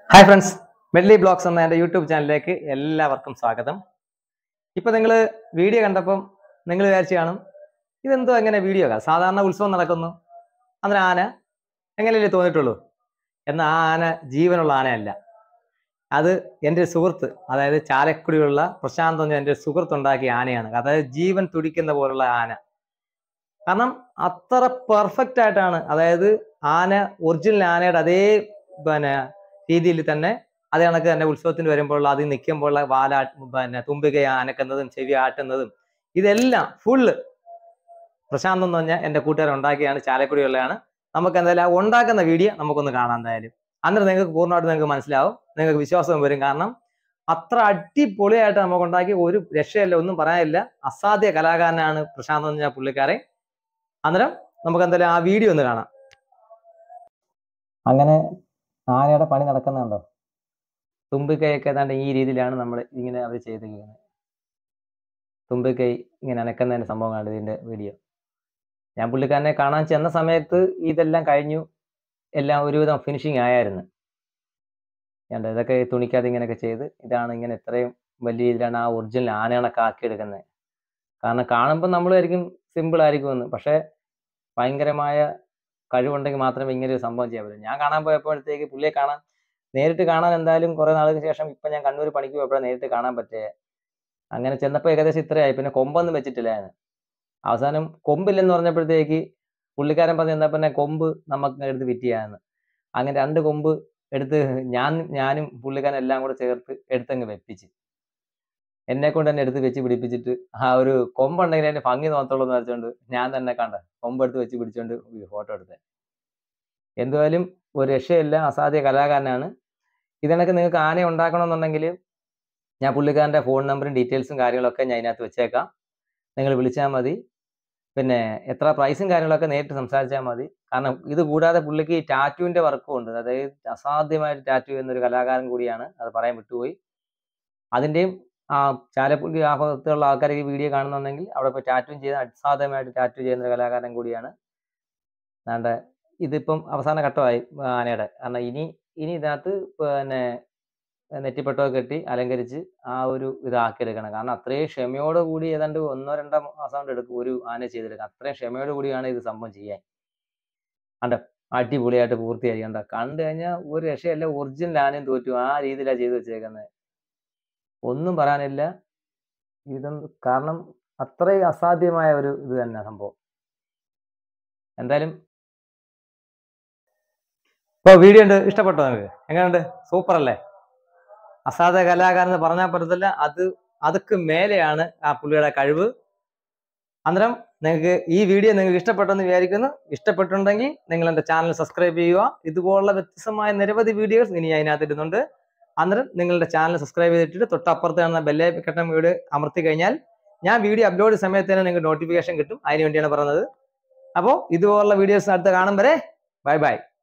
hi friends Medley blogs എന്ന എൻ്റെ YouTube ചാനലിലേക്ക് എല്ലാവർക്കും സ്വാഗതം ഇപ്പൊ നിങ്ങൾ വീഡിയോ കണ്ടപ്പം നിങ്ങൾ വിചാരിച്ചു കാണും ഇതെന്തോ എങ്ങനെ വീഡിയോ സാധാരണ ഉത്സവം നടക്കുന്നു അന്നേരം ആന എങ്ങനെയല്ലേ തോന്നിയിട്ടുള്ളൂ എന്നാൽ ആ ആന ജീവനുള്ള ആനയല്ല അത് എൻ്റെ ഒരു സുഹൃത്ത് അതായത് ചാലക്കുടിയുള്ള പ്രശാന്ത് എന്ന എൻ്റെ ഒരു സുഹൃത്ത് ഉണ്ടാക്കിയ ആനയാണ് അതായത് ജീവൻ തുടിക്കുന്ന പോലുള്ള ആന കാരണം അത്ര പെർഫെക്റ്റ് ആയിട്ടാണ് അതായത് ആന ഒറിജിനൽ ആനയുടെ അതേ പിന്നെ രീതിയിൽ തന്നെ അതേ കണക്ക് തന്നെ ഉത്സവത്തിന് വരുമ്പോൾ അത് നിൽക്കുമ്പോൾ വാലാ പിന്നെ തുമ്പിക അനക്കുന്നതും ചെവി ആട്ടുന്നതും ഇതെല്ലാം ഫുള്ള് പ്രശാന്ത് എന്ന് പറഞ്ഞാൽ എൻ്റെ കൂട്ടുകാരൻ ഉണ്ടാക്കിയാണ് ചാലക്കുടിയുള്ളതാണ് നമുക്ക് എന്തായാലും ആ ഉണ്ടാക്കുന്ന വീഡിയോ നമുക്കൊന്ന് കാണാം എന്തായാലും അന്നേരം നിങ്ങൾക്ക് പൂർണ്ണമായിട്ട് നിങ്ങൾക്ക് മനസ്സിലാവും നിങ്ങൾക്ക് വിശ്വാസം വരും കാരണം അത്ര അടിപൊളിയായിട്ട് നമുക്ക് ഉണ്ടാക്കി ഒരു രക്ഷയല്ല ഒന്നും പറയാനില്ല അസാധ്യ കലാകാരനാണ് പ്രശാന്ത് എന്ന് പറഞ്ഞ പുള്ളിക്കാരൻ അന്നേരം നമുക്ക് എന്തായാലും ആ വീഡിയോ ഒന്ന് കാണാം അങ്ങനെ ആനയുടെ പണി നടക്കുന്നുണ്ടോ തുമ്പിക്കൈയൊക്കെ ഏതാണ്ട് ഈ രീതിയിലാണ് നമ്മൾ ഇങ്ങനെ അവർ ചെയ്തിരിക്കുന്നത് തുമ്പിക്കൈ ഇങ്ങനെ അനക്കുന്നതിന്റെ സംഭവമാണ് ഇതിന്റെ വീഡിയോ ഞാൻ പുള്ളിക്കാരനെ കാണാൻ ചെന്ന സമയത്ത് ഇതെല്ലാം കഴിഞ്ഞു എല്ലാം ഒരുവിധം ഫിനിഷിങ് ആയായിരുന്നു ഞാൻ ഇതൊക്കെ തുണിക്കാതെ ഇങ്ങനെയൊക്കെ ചെയ്ത് ഇതാണ് ഇങ്ങനെ ഇത്രയും വലിയ രീതിയിലാണ് ആ ഒറിജിനൽ ആനകളൊക്കെ ആക്കിയെടുക്കുന്നത് കാരണം കാണുമ്പോൾ നമ്മൾ ആയിരിക്കും സിമ്പിൾ ആയിരിക്കും എന്ന് പക്ഷേ ഭയങ്കരമായ കഴിവുണ്ടെങ്കിൽ മാത്രമേ ഇങ്ങനെ ഒരു സംഭവം ചെയ്യാൻ പറ്റൂ ഞാൻ കാണാൻ പോയപ്പോഴത്തേക്ക് പുള്ളിയെ കാണാൻ നേരിട്ട് കാണാൻ എന്തായാലും കുറെ നാൾക്ക് ശേഷം ഇപ്പൊ ഞാൻ കണ്ണൂർ പണിക്ക് പോയപ്പോഴാണ് നേരിട്ട് കാണാൻ പറ്റേ അങ്ങനെ ചെന്നപ്പോൾ ഏകദേശം ഇത്രയായി പിന്നെ കൊമ്പൊന്നും വെച്ചിട്ടില്ലായിരുന്നു അവസാനം കൊമ്പില്ലെന്ന് പറഞ്ഞപ്പോഴത്തേക്ക് പുള്ളിക്കാരൻ പറഞ്ഞ എന്താ പിന്നെ കൊമ്പ് നമുക്ക് എടുത്ത് ഫിറ്റ് ചെയ്യാന്ന് അങ്ങനെ രണ്ട് കൊമ്പ് എടുത്ത് ഞാൻ ഞാനും പുള്ളിക്കാരൻ എല്ലാം കൂടെ ചേർത്ത് എടുത്തങ്ങ് വെപ്പിച്ച് എന്നെ കൊണ്ട് തന്നെ എടുത്ത് വെച്ച് പിടിപ്പിച്ചിട്ട് ആ ഒരു കൊമ്പുണ്ടെങ്കിൽ അതിന്റെ ഭംഗി നോക്കത്തുള്ളൂ എന്ന് വെച്ചോണ്ട് ഞാൻ തന്നെ കണ്ട കൊമ്പെടുത്ത് വെച്ച് പിടിച്ചോണ്ട് ഫോട്ടോ എടുത്തത് എന്തുവായാലും ഒരു രക്ഷയില്ല അസാധ്യ കലാകാരനാണ് ഇതിനൊക്കെ നിങ്ങൾക്ക് ആന ഉണ്ടാക്കണമെന്നുണ്ടെങ്കിൽ ഞാൻ പുള്ളിക്കാരൻ്റെ ഫോൺ നമ്പറും ഡീറ്റെയിൽസും കാര്യങ്ങളൊക്കെ ഞാൻ ഇതിനകത്ത് വെച്ചേക്കാം നിങ്ങൾ വിളിച്ചാൽ മതി പിന്നെ എത്ര പ്രൈസും കാര്യങ്ങളൊക്കെ നേരിട്ട് സംസാരിച്ചാൽ മതി കാരണം ഇത് കൂടാതെ പുള്ളിക്ക് ഈ ടാറ്റുവിൻ്റെ വർക്കും ഉണ്ട് അതായത് അസാധ്യമായിട്ട് ടാറ്റു എന്നൊരു കലാകാരൻ കൂടിയാണ് അത് പറയാൻ വിട്ടുപോയി അതിൻ്റെയും ആ ചാലപ്പുള്ളി ആ ഭാഗത്തുള്ള ആൾക്കാർ ഈ വീഡിയോ കാണുന്നുണ്ടെങ്കിൽ അവിടെ പോയി ടാറ്റും ചെയ്ത് അസാധ്യമായിട്ട് ടാറ്റു ചെയ്യുന്ന ഒരു കലാകാരൻ കൂടിയാണ് അതാണ്ട് ഇതിപ്പം അവസാന ഘട്ടമായി ആനയുടെ കാരണം ഇനി ഇനി ഇതിനകത്ത് പിന്നെ നെറ്റിപ്പട്ടമൊക്കെ കെട്ടി അലങ്കരിച്ച് ആ ഒരു ഇതാക്കിയെടുക്കണം കാരണം അത്രയും ക്ഷമയോട് കൂടി ഏതാണ്ട് ഒന്നോ രണ്ടോ മാസം കൊണ്ട് എടുക്കും ഒരു ആന ചെയ്തെടുക്കാം അത്രയും ക്ഷമയോട് കൂടിയാണ് ഇത് സംഭവം ചെയ്യാൻ കണ്ട അടിപൊളിയായിട്ട് പൂർത്തിയായി കണ്ട കണ്ടു കഴിഞ്ഞാൽ ഒരു രക്ഷയല്ല ഒറിജിനൽ ആനയും തോറ്റു ആ രീതിയിലാണ് ചെയ്തു വെച്ചേക്കുന്നത് ഒന്നും പറയാനില്ല ഇതൊന്നും കാരണം അത്രയും അസാധ്യമായ ഒരു ഇത് തന്നെ സംഭവം എന്തായാലും ഇപ്പൊ വീഡിയോ ഉണ്ട് ഇഷ്ടപ്പെട്ടോ നിങ്ങൾക്ക് എങ്ങനെയുണ്ട് സൂപ്പർ അല്ലേ അസാധ്യ കലാകാരൻ എന്ന് പറഞ്ഞാൽ പറ്റത്തില്ല അത് അതൊക്കെ മേലെയാണ് ആ പുള്ളിയുടെ കഴിവ് അന്നേരം നിങ്ങൾക്ക് ഈ വീഡിയോ നിങ്ങൾക്ക് ഇഷ്ടപ്പെട്ടെന്ന് വിചാരിക്കുന്നു ഇഷ്ടപ്പെട്ടുണ്ടെങ്കിൽ നിങ്ങൾ എൻ്റെ ചാനൽ സബ്സ്ക്രൈബ് ചെയ്യുക ഇതുപോലുള്ള വ്യത്യസ്തമായ നിരവധി വീഡിയോസ് ഇനി ഞാൻ അതിനകത്ത് ഇടുന്നുണ്ട് അന്നേരം നിങ്ങളുടെ ചാനൽ സബ്സ്ക്രൈബ് ചെയ്തിട്ട് തൊട്ടപ്പുറത്ത് കാണുന്ന ബെല്ലേ കട്ടം വീട് അമർത്തി കഴിഞ്ഞാൽ ഞാൻ വീഡിയോ അപ്ലോഡ് സമയത്ത് തന്നെ നിങ്ങൾക്ക് നോട്ടിഫിക്കേഷൻ കിട്ടും അതിന് വേണ്ടിയാണ് പറഞ്ഞത് അപ്പോൾ ഇതുപോലുള്ള വീഡിയോസ് അടുത്ത് കാണും വരെ ബൈ ബൈ